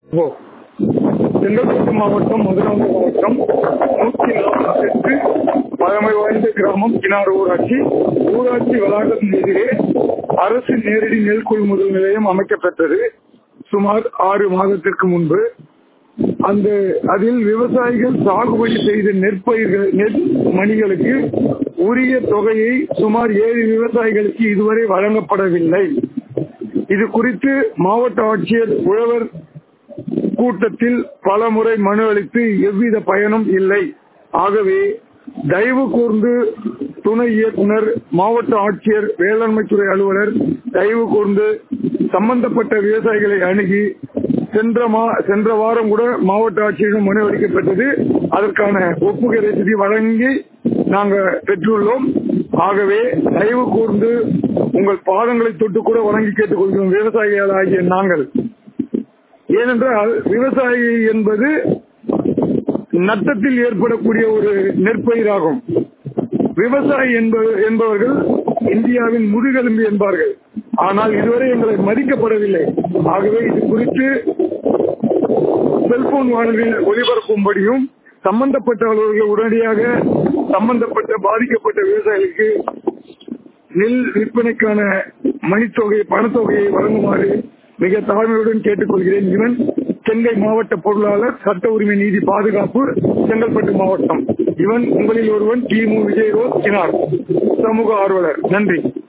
ஓ செங்கல்பட்டு மாவட்டம் மதுராந்த மாவட்டம் நூற்றி நாற்பத்தி பழமை வாய்ந்த கிராமம் கிணாறு ஊராட்சி ஊராட்சி வளாகத்தின் எதிரே அரசு நேரடி நெல் கொள்முதல் நிலையம் அமைக்கப்பெற்றது சுமார் ஆறு மாதத்திற்கு முன்பு அந்த அதில் விவசாயிகள் சாகுபடி செய்த நெற்பயிர்கள் நெல் மணிகளுக்கு உரிய தொகையை சுமார் ஏழு விவசாயிகளுக்கு இதுவரை வழங்கப்படவில்லை இது குறித்து மாவட்ட ஆட்சியர் உழவர் கூட்டத்தில் பல முறை மனு அளித்து எவ்வித பயனும் இல்லை ஆகவே தயவு கூர்ந்து துணை இயக்குனர் மாவட்ட ஆட்சியர் வேளாண்மைத்துறை அலுவலர் தயவு கூர்ந்து சம்பந்தப்பட்ட விவசாயிகளை அணுகி சென்ற மா சென்ற வாரம் கூட மாவட்ட ஆட்சியரிடம் மனு அளிக்கப்பட்டது அதற்கான ஒப்புகை ரசீதி வழங்கி நாங்கள் பெற்றுள்ளோம் ஆகவே தயவு கூர்ந்து உங்கள் பாதங்களை தொட்டு கூட வழங்கி கேட்டுக்கொள்கிறோம் விவசாயிகள் ஆகிய நாங்கள் ஏனென்றால் விவசாயி என்பது நட்டத்தில் ஏற்படக்கூடிய ஒரு நெற்பயிராகும் விவசாயி என்பவர்கள் இந்தியாவின் முதுகெலும்பு என்பார்கள் ஆனால் இதுவரை எங்களை மதிக்கப்படவில்லை ஆகவே இது குறித்து செல்போன் வானொலியில் ஒளிபரப்பும்படியும் சம்பந்தப்பட்டவர்கள் உடனடியாக சம்பந்தப்பட்ட பாதிக்கப்பட்ட விவசாயிகளுக்கு நெல் விற்பனைக்கான மணித்தொகை பணத்தொகையை வழங்குமாறு மிக தாழ்மையுடன் கேட்டுக்கொள்கிறேன் இவன் செங்கை மாவட்ட பொருளாளர் சட்ட உரிமை நீதி பாதுகாப்பு செங்கல்பட்டு மாவட்டம் இவன் உங்களில் ஒருவன் டி மு விஜய் ரோஸ் கினார் சமூக ஆர்வலர் நன்றி